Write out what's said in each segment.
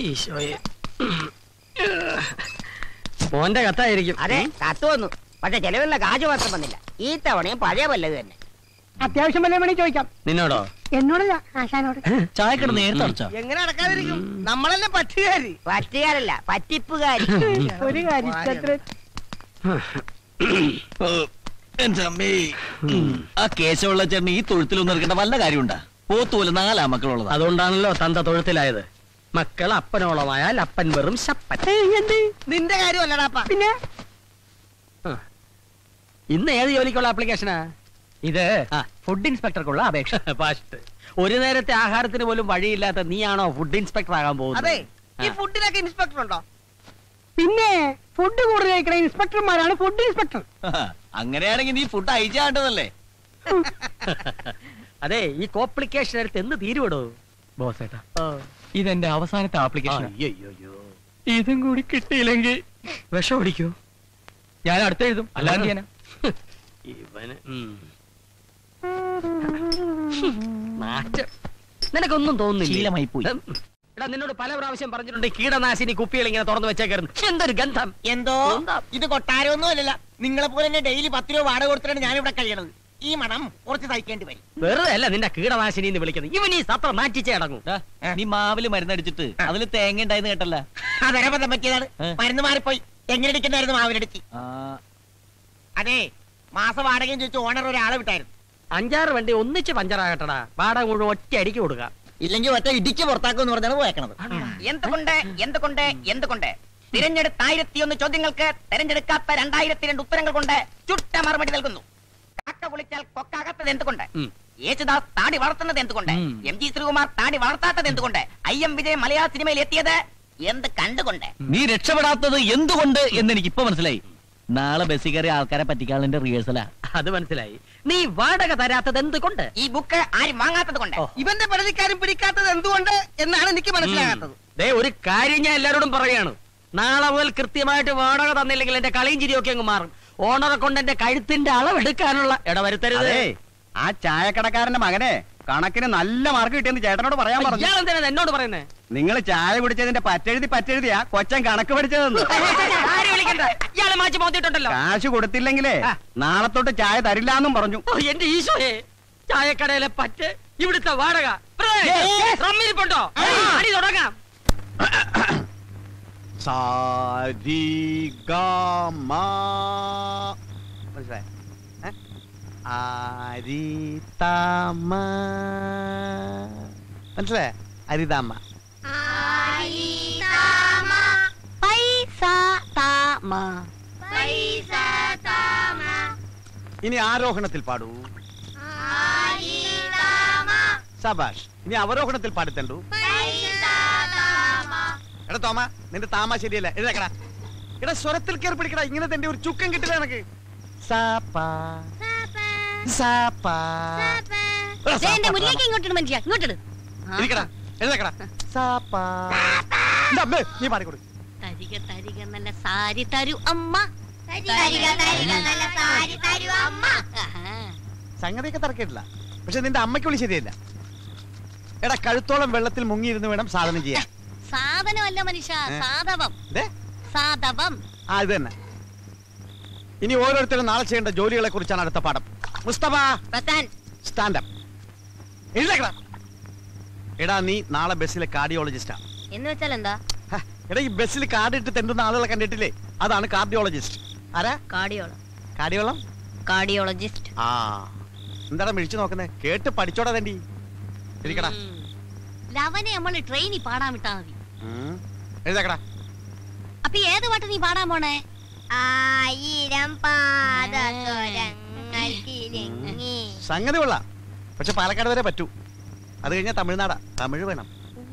ഈശോയെ മോന്റെ കത്തായിരിക്കും അതെ കത്ത് വന്നു പക്ഷെ ചെലവിലുള്ള കാശ് മാത്രം വന്നില്ല ഈ തവണയും പഴയ വല്ലത് തന്നെ അത്യാവശ്യം വല്ല വേണേ ചോദിക്കാം നിന്നോടോ എന്നോടല്ല ആശാനോട് ചായക്കട നേരത്തെ അടച്ചോ എങ്ങനെ അടക്കാതിരിക്കും നമ്മളല്ലേ പറ്റുകാരി പറ്റുകാരല്ല പറ്റിപ്പുകാരി ഒരു കാര്യം ഇഷ്ടത്തിന് എന്റെ അമ്മേ ആ കേശവുള്ള ചേട്ടന് ഈ തൊഴുത്തിലൊന്നും ഇറക്കേണ്ട വല്ല കാര്യമുണ്ടാ പോത്തുപോലെ നാലാ മക്കളുള്ളതാ അതുകൊണ്ടാണല്ലോ തന്ത തൊഴുത്തിലായത് മക്കൾ അപ്പനോളമായാൽ അപ്പൻ വെറും ശപ്പൻ എന്ത് നിന്റെ കാര്യമല്ലടാപ്പ പിന്നെ ഇന്ന് ഏത് ജോലിക്കുള്ള ആപ്ലിക്കേഷനാ ഇത് ആ. ഫുഡ് ഇൻസ്പെക്ടർക്കുള്ള അപേക്ഷ പാസ്റ്റ് ഒരു നേരത്തെ ആഹാരത്തിന് പോലും വഴിയില്ലാത്ത നീയാണോ ഫുഡ് ഇൻസ്പെക്ടർ ആകാൻ പോകുന്നത് അതെ ഈ ആ. ഫുഡിനൊക്കെ ഇൻസ്പെക്ടർ ഉണ്ടോ പിന്നെ ഫുഡ് കൂടുതൽ കഴിക്കണ ഇൻസ്പെക്ടർമാരാണ് ഫുഡ് ഇൻസ്പെക്ടർ അങ്ങനെയാണെങ്കിൽ നീ ഫുഡ് അയച്ചാണ്ടതല്ലേ അതെ ഈ കോംപ്ലിക്കേഷൻ എടുത്ത് എന്ന് തീരുവിടോ ബോസേട്ടാ ഇതെന്റെ അവസാനത്തെ ആപ്ലിക്കേഷൻ അയ്യോ ഇതും കൂടി കിട്ടിയില്ലെങ്കിൽ വിഷം അടിക്കോ ഞാൻ അടുത്തെഴുതും അല്ലാതെ ഞാനാ ഇവന് ഉം. നാറ്റം നിനക്കൊന്നും തോന്നുന്നില്ല ശീലമായി പോയി. എടാ നിന്നോട് പല പ്രാവശ്യം പറഞ്ഞിട്ടുണ്ട് ഈ കീടനാശിനി കുപ്പികൾ ഇങ്ങനെ തുറന്നു വെച്ചേക്കരുത് എന്തൊരു ഗന്ധം എന്തോ എന്താ? ഇത് കൊട്ടാരമൊന്നും അല്ലല്ല നിങ്ങളെ പോലെ തന്നെ ഡെയിലി പത്ത് രൂപ വാടക കൊടുത്തിട്ടാണ് ഞാൻ ഇവിടെ കഴിയണത് ഈ മണം കുറച്ച് സഹിക്കേണ്ടി വരും വെറുതെ അല്ല നിന്റെ കീടനാശിനി എന്ന് വിളിക്കുന്നത് ഇവൻ ഈ സത്ര മാറ്റിച്ചേ അടങ്ങും ദാ, നീ മാവില് മരുന്നടിച്ചിട്ട് അതിൽ തേങ്ങ ഉണ്ടായെന്ന് കേട്ടല്ല അതരബദ്ധം പറ്റിയതാണ് ഏ? മരുന്ന് മാറിപ്പോയി എങ്ങനെ അടിക്കണ്ടായിരുന്നു മാവിനടിച്ച് അതെ മാസ വാടകയും ചോദിച്ചു ഓണർ ഒരാളെ വിട്ടായിരുന്നു അഞ്ചാറ് വണ്ടി ഒന്നിച്ച് പഞ്ചറാകട്ടടാ വാടക മുഴുവൻ ഒറ്റ അടിക്ക് കൊടുക്കാം ഇല്ലെങ്കിൽ ഒറ്റ ഇടിക്ക് പുറത്താക്കുമെന്ന് പറഞ്ഞാണ് പോയേക്കണത് എന്തുകൊണ്ട് എന്തുകൊണ്ട് എന്തുകൊണ്ട് തിരഞ്ഞെടുത്ത ആയിരത്തിയൊന്ന് ചോദ്യങ്ങൾക്ക് തെരഞ്ഞെടുക്കാത്ത രണ്ടായിരത്തി രണ്ട് ഉത്തരങ്ങൾ കൊണ്ട് ചുട്ട മറുപടി നൽകുന്നു കാക്ക കുളിച്ചാൽ കൊക്കാകാത്തത് എന്തുകൊണ്ട് ഉം. യേശുദാസ് താടി വളർത്തുന്നത് എന്തുകൊണ്ട് ഉം. എം ജി ശ്രീകുമാർ താടി വളർത്താത്തത് എന്തുകൊണ്ട് ഐ എം വിജയ് മലയാള സിനിമയിൽ എത്തിയത് എന്ത് കണ്ടുകൊണ്ട് നീ രക്ഷപ്പെടാത്തത് എന്തുകൊണ്ട് എന്ന് എനിക്ക് ഇപ്പൊ മനസ്സിലായി നാളെ ബസ്സിൽ കയറി ആൾക്കാരെ പറ്റിക്കാനുള്ള റിഹേഴ്സലാ അത് മനസ്സിലായി നീ വാടക തരാത്തത് എന്തുകൊണ്ട് ഈ ബുക്ക് ആരും വാങ്ങാത്തത് കൊണ്ട് ഓ. ഇവന്റെ പരാതിക്കാരും പിടിക്കാത്തത് എന്തുകൊണ്ട് എന്നാണ് എനിക്ക് മനസ്സിലാകാത്തത് ദേ ഒരു കാര്യം ഞാൻ എല്ലാരോടും പറയാണ് നാളെ മുതൽ കൃത്യമായിട്ട് വാടക തന്നില്ലെങ്കിൽ എന്റെ കളിയും ചിരിയൊക്കെ അങ്ങ് മാറും ഓണറെ കൊണ്ട് എന്റെ കഴുത്തിന്റെ അളവെടുക്കാനുള്ള ഇടവരുത്തരുത് അതെ ആ ചായക്കടക്കാരന്റെ മകനെ കണക്കിന് നല്ല മാർക്ക് കിട്ടിയെന്ന് ചേട്ടനോട് പറയാൻ പറഞ്ഞു ഇയാൾ എന്തിനാ എന്നോട് പറയുന്നേ നിങ്ങൾ ചായ കുടിച്ചതിന്റെ പറ്റെഴുതി പറ്റെഴുതിയാ കൊച്ചൻ കണക്ക് പഠിച്ചതെന്ന് ആരും വിളിക്കണ്ട ഇയാളെ മാറ്റി മോത്തിട്ടുണ്ടല്ലോ കാശ് കൊടുത്തില്ലെങ്കിലേ നാളെ തൊട്ട് ചായ തരില്ലാന്നും പറഞ്ഞു ഓ, എന്റെ ഈശോയെ ചായക്കടയിലെ പറ്റ് ഇവിടുത്തെ വാടക ബ്രദേ, റമ്മിരിപ്പുണ്ടോ അടി തുടങ്ങാം മനസ്സിലായോ? ഏ? അരിതാമ്മ മനസ്സിലായ അരിതാമ്മ ഇനി ആരോഹണത്തിൽ പാടൂ സബാഷ് ഇനി അവരോഹണത്തിൽ പാടിത്തണ്ടു എടാ തോമ നിന്റെ താമ ശരിയല്ല എഴുതക്കടാ എടാ സ്വരത്തിൽ കയറി പിടിക്കടാ ഇങ്ങനെ തന്റെ ഒരു ചുക്കം കിട്ടില്ല എനക്ക് സാപ്പാ സാപ്പാ എടാ, സാപ്പാ, മുന്നിലേക്ക് ഇങ്ങോട്ടിട് മനുഷ്യ ഇങ്ങോട്ടിട് ഇരിക്കടാ എഴുതക്കടാ സാപ്പാ ഇന്റെ അമ്മേ, നീ പാടിക്കൊടു തരിക തരിക നല്ല സാരി തരൂ അമ്മ തരിക തരിക നല്ല സാരി തരൂ അമ്മ. ആഹാ. സംഗതിയൊക്കെ തറക്കിട്ടില്ല പക്ഷെ നിന്റെ അമ്മയ്ക്ക് വിളി ശരിയല്ല എടാ കഴുത്തോളം വെള്ളത്തിൽ മുങ്ങിയിരുന്ന് വേണം സാധനം ചെയ്യാൻ സാധനമല്ല മനുഷ്യ ഏ? സാധവം ദേ, സാധവം ആ ഇത് തന്നെ ഇനി ഓരോരുത്തരും നാളെ ചെയ്യേണ്ട ജോലികളെ കുറിച്ചാണ് അടുത്ത പാഠം മുസ്തഫ പ്രധാൻ സ്റ്റാൻഡപ്പ് എഴുതേക്കടാ എടാ നീ നാളെ ബസ്സിലെ കാർഡിയോളജിസ്റ്റാ എന്ന് വെച്ചാൽ എന്താ ഹ, എടാ ഈ ബസ്സിൽ കാർഡ് ഇട്ട് തെണ്ടുന്ന ആളുകളെ കണ്ടിട്ടില്ലേ അതാണ് കാർഡിയോളജിസ്റ്റ് ആരാ കാർഡിയോള കാർഡിയോളം കാർഡിയോളജിസ്റ്റ് ആ എന്താടാ മിഴിച്ചു നോക്കുന്നേ കേട്ട് പഠിച്ചോടാ തണ്ടി ഇരിക്കടാ ലവനെ നമ്മൾ ട്രെയിനിൽ പാടാൻ വിട്ടാ മതി ഉം. എഴുതേക്കടാ അപ്പൊ ഏത് പാട്ട് നീ പാടാൻ പോണേ ആയിരം പാദസ്വരങ്ങൾ കിലുങ്ങി സംഗതി കൊള്ളാം പക്ഷെ പാലക്കാട് വരെ പറ്റൂ അത് കഴിഞ്ഞാൽ തമിഴ്നാടാ തമിഴ് വേണം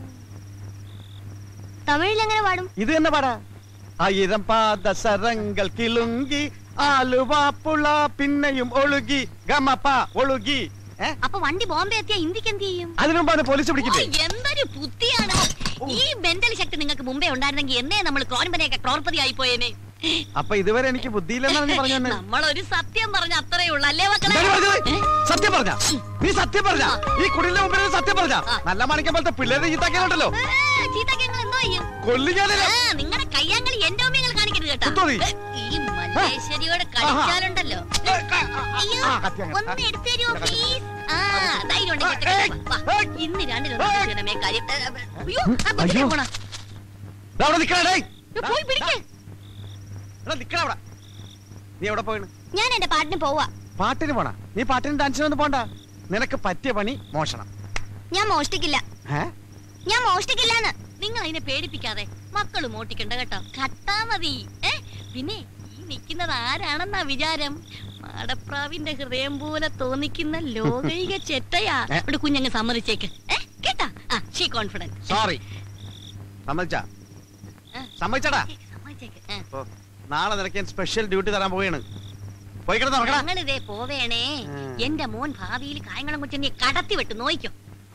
തമിഴിൽ എങ്ങനെ പാടും ഇത് തന്നെ പാടാ ആയിരം പാദസരങ്ങൾ കിളുങ്കി ആലുവാപ്പുള പിന്നെയും ഒഴുകി ഗമപ്പ ഒഴുകി ഏ അപ്പൊ വണ്ടി ബോംബെ എത്തിയ ഇന്ത്യക്ക് എന്ത് ചെയ്യും അതിനു മുമ്പാണ് പോലീസ് ഓ, പിടിക്കില്ലേ എന്തൊരു ബുദ്ധിയാണ് ഈ മെന്റൽ ശക്തി നിങ്ങൾക്ക് മുമ്പേ ഉണ്ടായിരുന്നെങ്കിൽ എന്നേ നമ്മൾ ക്രോൺപനെയൊക്കെ ക്രോർപതി ആയി പോയേനെ അപ്പൊ ഇതുവരെ എനിക്ക് ബുദ്ധിയില്ലെന്നാണ് നീ പറഞ്ഞു തന്നെ നമ്മളൊരു സത്യം പറഞ്ഞ അത്രേ ഉള്ളൂ അല്ലേ മക്കളെ എന്താണ് പറഞ്ഞത്? ഏ? സത്യം പറഞ്ഞ നീ സത്യം പറഞ്ഞ ഈ കുടിലിന്റെ മുമ്പിൽ സത്യം പറഞ്ഞ ആ. നല്ല മാണിക്കം പോലത്തെ പിള്ളേരെ ചീത്താക്കിയാലുണ്ടല്ലോ ഏ, ചീത്തക്ക് ഞങ്ങൾ എന്തോ ചെയ്യും കൊല്ലിക്കാനില്ല ആ നിങ്ങളുടെ കയ്യാങ്കളി എന്റെ ഓമ്യങ്ങൾ കാണിക്കരുത് കേട്ടോ കുത്തോടി. ഏ, ഈ മല്ലേശ്വരിയോട് കളിച്ചാലുണ്ടല്ലോ അയ്യോ ആ, കത്തി അങ്ങ്. ഒന്ന് എടുത്തു തരുമോ പ്ലീസ് ആ ധൈര്യം ഉണ്ടെങ്കിൽ ഏയ്, എടുത്ത് വാ, വാ. ഏയ്. ഇന്ന് രണ്ടിലൊന്നും ഏയ്. ചെയ്യണമേ കാര്യം ഏ, ഏ, അയ്യോ ആ കൊച്ചിനെ അയ്യോ. പോണ ദാ അവിടെ നിക്കണേ ഡേയ്. പോയി പിടിക്കേ എടാ നിക്കണ അവിടെ നീ എവിടെ പോയിണ് ഞാൻ എന്റെ പാട്ടിന് പോവാ പാട്ടിന് പോണ നീ പാട്ടിന് ഡാൻസിനൊന്നും പോണ്ട നിനക്ക് പറ്റിയ പണി മോഷണം ഞാൻ മോഷ്ടിക്കില്ല ഏ ഞാൻ മോഷ്ടിക്കില്ലാന്ന് നിങ്ങൾ അതിനെ പേടിപ്പിക്കാതെ മക്കള് മോട്ടിക്കണ്ട കേട്ടോ കട്ടാ മതി ഏ പിന്നെ ഈ നിക്കുന്നത് ആരാണെന്നാ വിചാരം മാടപ്രാവിന്റെ ഹൃദയം പോലെ തോന്നിക്കുന്ന ലോകൈക ചെറ്റയാ ഏ? ഇവിടെ കുഞ്ഞങ്ങ് സമ്മതിച്ചേക്ക് ഏ കേട്ടാ ആ ഷീ കോൺഫിഡന്റ് സോറി സമ്മതിച്ചാ ആ. സമ്മതിച്ചടാ സമ്മതിച്ചേക്ക് ഏ. ഓ, നാളെ നിനക്ക് ഞാൻ സ്പെഷ്യൽ ഡ്യൂട്ടി തരാൻ പോവുകയാണ് പോയി കിടന്ന് നോക്കടാ ഞങ്ങളിതേ പോവേണേ ആ. എന്റെ മോൻ ഭാവിയിൽ കായംകുളം കൊച്ചനെ കടത്തി വിട്ട് നോയിക്കോ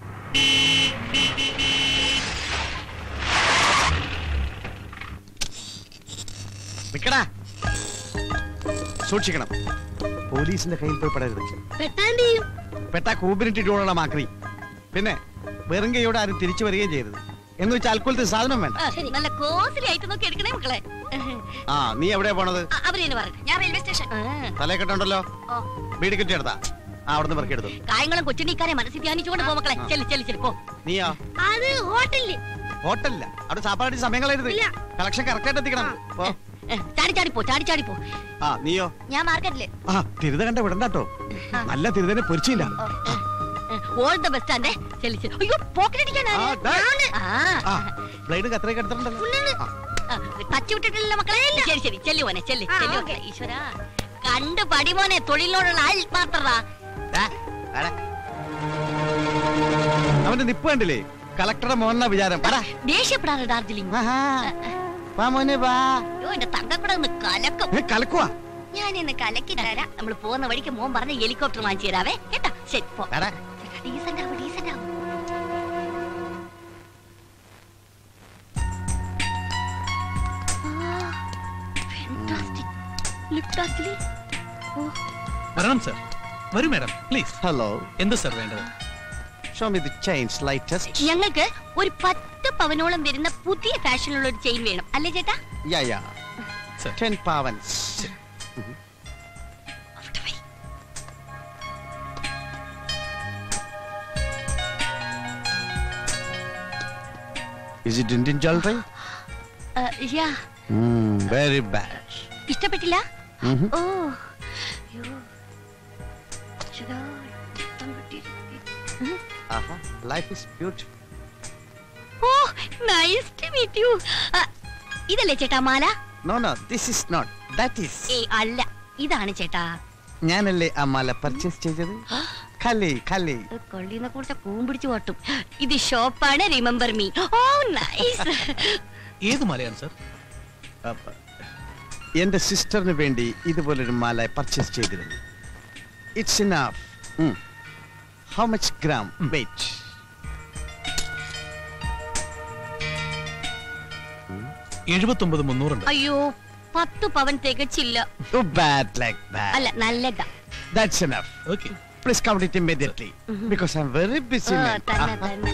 നിക്കടാ സൂക്ഷിക്കണം പോലീസിന്റെ കയ്യിൽ പോയി പെടരുത് പെട്ടാൻ ചെയ്യും പെട്ടാ കൂമ്പിനിട്ടിട്ടുള്ള മാക്രി പിന്നെ വെറും കൈയോടെ ആരും തിരിച്ചു വരികയും ചെയ്യരുത് എന്ന് വെച്ചാൽ അൽക്കൊലത്തെ സാധനം വേണ്ട ആ, നല്ല കോസിലി ആയിട്ട് നോക്കി എടുക്കണേ മക്കളെ ആ നീ എവിടെയാ പോണത് ആ, അവരെന്നെ പറയട്ടെ ഞാൻ റെയിൽവേ സ്റ്റേഷൻ തലക്കെട്ടുണ്ടല്ലോ ഓ വീട് കിട്ടി എടുത്താ ആ അവിടുന്ന് പെറുക്കിയെടുത്തു കായംകുളം കൊച്ചുണ്ണിക്കാരെ മനസ്സിൽ ധ്യാനിച്ചുകൊണ്ട് പോ മക്കളെ ചെല്ലു ചെല്ലു ചെല്ലു പോ നീയോ അത് ഹോട്ടലില് ഹോട്ടലില്ല അവിടെ സാപ്പാടി സമയം കളയരുത് ഇല്ല. കളക്ഷൻ കറക്റ്റ് ആയിട്ട് എത്തിക്കണം പോ. ചാടി ചാടി പോ ചാടി ചാടി പോ ആ നീയോ ഞാൻ മാർക്കറ്റില് ആ തിരുത കണ്ട വിടണ്ടാട്ടോ നല്ല തിരുതനെ പൊരിച്ചില്ല ഓൾ ദ ബെസ്റ്റ് ആൻഡേ ചെല്ലു ചെല്ലു അയ്യോ പോക്കറ്റ് അടിക്കാനാ ആ, ദേ. ആ ആ ബ്ലേഡ് കത്രയൊക്കെ എടുത്തിട്ടുണ്ടല്ലോ ഉണ്ണാണ്. ആ, ടച്ച് വിട്ടിട്ടില്ല മക്കളെ ശരി ശരി ചെല്ലു മോനെ ചെല്ലു ചെല്ലു മക്കളെ. ഈശ്വരാ കണ്ട് പടി മോനെ തൊഴിലിനോടുള്ള ആത്മാർത്ഥത ദാ, ആടെ. അവന്റെ നിപ്പ് കണ്ടില്ലേ കളക്ടറുടെ മോഹന വിചാരം പടാ. ദേഷ്യപ്പെടാറ് ഡാർജിലിംഗ് ആഹാ. വാ മോനെ വാ അയ്യോ എന്റെ തങ്കക്കൂടെ ഒന്ന് കലക്കും ഏ, കലക്കുവാ ഞാൻ ഇന്ന് കലക്കി തരാം നമ്മൾ പോകുന്ന വഴിക്ക് മോൻ പറഞ്ഞ ഹെലികോപ്റ്റർ വാങ്ങിച്ചു തരാവേ കേട്ടാ ശരി പോ എടാ, ഡീസന്റ് ആവും ഡീസന്റ് ആവും വരണം സർ വരൂ മാഡം പ്ലീസ് ഹലോ എന്ത് സർ വേണ്ടത് show me the chains lightest ഞങ്ങൾക്ക് ഒരു പത്ത് പവനോളം വരുന്ന പുതിയ ഫാഷനിലുള്ള ഒരു ചെയിൻ വേണം അല്ലേ ചേട്ടാ യാ യാ Sir. 10 pavans Is it Indian jewelry? Yeah Mm, very bad. ഇഷ്ടപ്പെട്ടില്ല Mhm. ഓ അയ്യോ. ചേട്ടാ, ഇഷ്ടം കിട്ടിയിരിക്കുന്നു. Aha, life is beautiful. Oh nice to meet you ഇതല്ലേ ചേട്ടാ മാല No, no, this is not. That is. ഏ അല്ല ഇതാണ് ചേട്ടാ ഞാനല്ലേ ആ മാല പർച്ചേസ് ചെയ്തത് കലി കലി കൊള്ളിനെ കുറിച്ച് കൂമ്പിടിച്ചു പോട്ടും ഇത് ഷോപ്പാണ് റിമെമ്പർ മീ ഓ നൈസ് ഏത് മലയാണ് സർ അപ്പ- എന്റെ സിസ്റ്ററിന് വേണ്ടി ഇതുപോലൊരു മാല പർച്ചേസ് ചെയ്തിരുന്നു it's enough how much gram weight എഴുപത്തൊമ്പത് മുന്നൂറുണ്ട് അയ്യോ പത്ത് പവൻ തികച്ചില്ല ബാഡ് ലൈക്ക് ബാഡ് അല്ല നല്ലതാ that's enough okay please count it immediately because I am very busy ആ, തന്നെ തന്നെ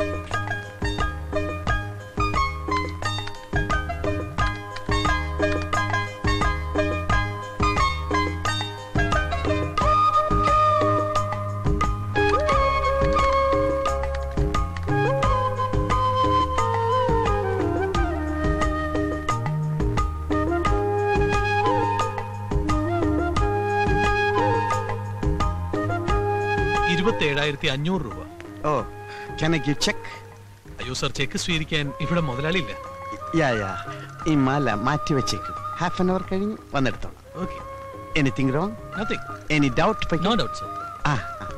ഇരുപത്തി ഏഴായിരത്തി അഞ്ഞൂറ് രൂപ oh can I give cheque അയ്യോ സർ ചെക്ക് സ്വീകരിക്കാൻ ഇവിടെ മുതലാളിയില്ല യാ യാ ഈ മാല മാറ്റി വെച്ചേക്കും ഹാഫ് ആൻ അവർ കഴിഞ്ഞ് വന്നെടുത്തോളാം okay anything wrong nothing any doubt no doubt sir ആ ആ.